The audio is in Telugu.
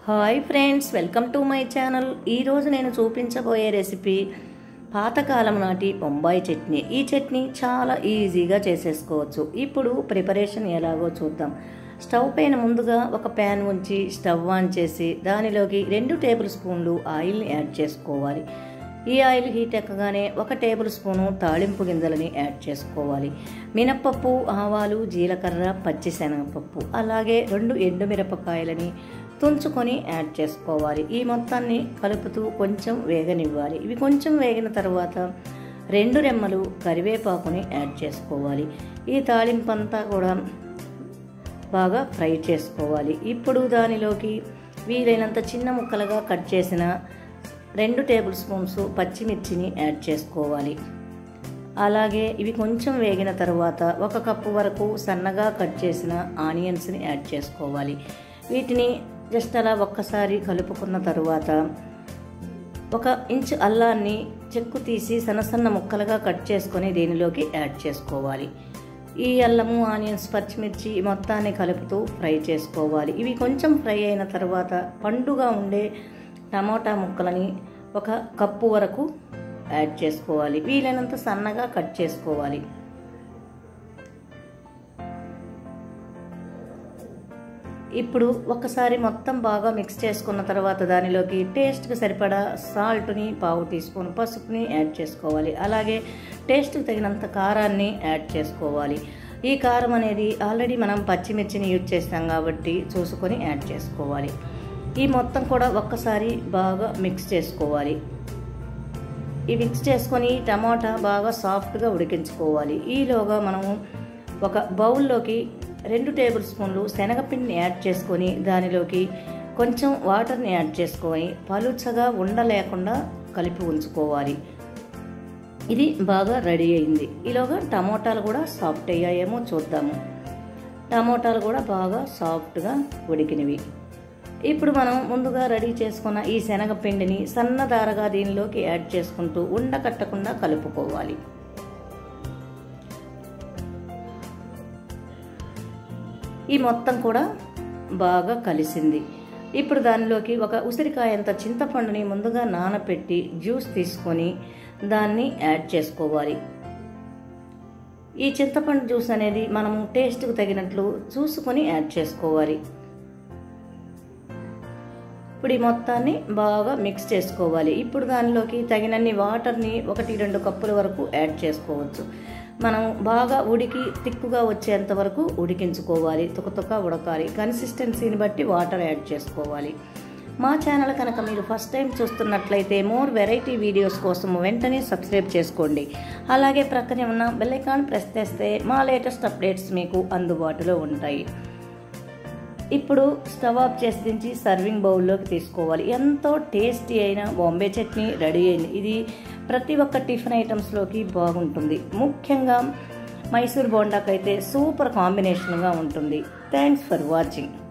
hi friends welcome to my channel ఈరోజు నేను చూపించబోయే రెసిపీ పాతకాలం నాటి బొంబాయి చట్నీ ఈ చట్నీ చాలా ఈజీగా చేసేసుకోవచ్చు ఇప్పుడు ప్రిపరేషన్ ఎలాగో చూద్దాం స్టవ్ పైన ముందుగా ఒక ప్యాన్ ఉంచి స్టవ్ ఆన్ చేసి దానిలోకి రెండు టేబుల్ స్పూన్లు ఆయిల్ని యాడ్ చేసుకోవాలి ఈ ఆయిల్ హీట్ ఎక్కగానే ఒక టేబుల్ స్పూను తాళింపు గింజలని యాడ్ చేసుకోవాలి మినప్పప్పు ఆవాలు జీలకర్ర పచ్చిశనగపప్పు అలాగే రెండు ఎండుమిరపకాయలని తుంచుకొని యాడ్ చేసుకోవాలి ఈ మొత్తాన్ని కలుపుతూ కొంచెం వేగనివ్వాలి ఇవి కొంచెం వేగిన తర్వాత రెండు రెమ్మలు కరివేపాకుని యాడ్ చేసుకోవాలి ఈ తాళింపు అంతా కూడా బాగా ఫ్రై చేసుకోవాలి ఇప్పుడు దానిలోకి వీలైనంత చిన్న ముక్కలుగా కట్ చేసిన రెండు టేబుల్ స్పూన్స్ పచ్చిమిర్చిని యాడ్ చేసుకోవాలి అలాగే ఇవి కొంచెం వేగిన తర్వాత ఒక కప్పు వరకు సన్నగా కట్ చేసిన ఆనియన్స్ని యాడ్ చేసుకోవాలి వీటిని జస్ట్ అలా ఒక్కసారి కలుపుకున్న తరువాత ఒక ఇంచు అల్లాన్ని చెక్కు తీసి సన్న సన్న ముక్కలుగా కట్ చేసుకొని దీనిలోకి యాడ్ చేసుకోవాలి ఈ అల్లము ఆనియన్స్ పచ్చిమిర్చి మొత్తాన్ని కలుపుతూ ఫ్రై చేసుకోవాలి ఇవి కొంచెం ఫ్రై అయిన తర్వాత పండుగా ఉండే టమాటా ముక్కలని ఒక కప్పు వరకు యాడ్ చేసుకోవాలి వీలైనంత సన్నగా కట్ చేసుకోవాలి ఇప్పుడు ఒకసారి మొత్తం బాగా మిక్స్ చేసుకున్న తర్వాత దానిలోకి టేస్ట్కి సరిపడా సాల్ట్ని పావు టీ స్పూన్ పసుపుని యాడ్ చేసుకోవాలి అలాగే టేస్ట్కి తగినంత కారాన్ని యాడ్ చేసుకోవాలి ఈ కారం అనేది ఆల్రెడీ మనం పచ్చిమిర్చిని యూజ్ చేస్తాం కాబట్టి చూసుకొని యాడ్ చేసుకోవాలి ఈ మొత్తం కూడా ఒక్కసారి బాగా మిక్స్ చేసుకోవాలి ఈ మిక్స్ చేసుకొని టమాటా బాగా సాఫ్ట్గా ఉడికించుకోవాలి ఈలోగా మనము ఒక బౌల్లోకి రెండు టేబుల్ స్పూన్లు శనగపిండిని యాడ్ చేసుకొని దానిలోకి కొంచెం వాటర్ని యాడ్ చేసుకొని పలుచగా ఉండలేకుండా కలిపి ఉంచుకోవాలి ఇది బాగా రెడీ అయింది ఈలోగా టమోటాలు కూడా సాఫ్ట్ అయ్యాయేమో చూద్దాము టమోటాలు కూడా బాగా సాఫ్ట్గా ఉడికినవి ఇప్పుడు మనం ముందుగా రెడీ చేసుకున్న ఈ శనగపిండిని సన్నదారగా దీనిలోకి యాడ్ చేసుకుంటూ ఉండకట్టకుండా కలుపుకోవాలి ఈ మొత్తం కూడా బాగా కలిసింది ఇప్పుడు దానిలోకి ఒక ఉసిరికాయంత చింతపండుని ముందుగా నానపెట్టి జ్యూస్ తీసుకొని దాన్ని యాడ్ చేసుకోవాలి ఈ చింతపండు జ్యూస్ అనేది మనము టేస్ట్కు తగినట్లు చూసుకొని యాడ్ చేసుకోవాలి ఇప్పుడు ఈ మొత్తాన్ని బాగా మిక్స్ చేసుకోవాలి ఇప్పుడు దానిలోకి తగినన్ని వాటర్ని ఒకటి రెండు కప్పుల వరకు యాడ్ చేసుకోవచ్చు మనం బాగా ఉడికి తిక్కుగా వచ్చేంత వరకు ఉడికించుకోవాలి తుకతుక ఉడకాలి కన్సిస్టెన్సీని బట్టి వాటర్ యాడ్ చేసుకోవాలి మా ఛానల్ కనుక మీరు ఫస్ట్ టైం చూస్తున్నట్లయితే మోర్ వెరైటీ వీడియోస్ కోసం వెంటనే సబ్స్క్రైబ్ చేసుకోండి అలాగే ప్రక్కనే ఉన్న బెల్లైకాన్ ప్రెస్ చేస్తే మా లేటెస్ట్ అప్డేట్స్ మీకు అందుబాటులో ఉంటాయి ఇప్పుడు స్టవ్ ఆఫ్ చేసి దించి సర్వింగ్ బౌల్లోకి తీసుకోవాలి ఎంతో టేస్టీ అయిన బాంబే చట్నీ రెడీ అయింది ఇది ప్రతి ఒక్క టిఫిన్ ఐటమ్స్లోకి బాగుంటుంది ముఖ్యంగా మైసూర్ బోండాకైతే సూపర్ కాంబినేషన్గా ఉంటుంది థ్యాంక్స్ ఫర్ వాచింగ్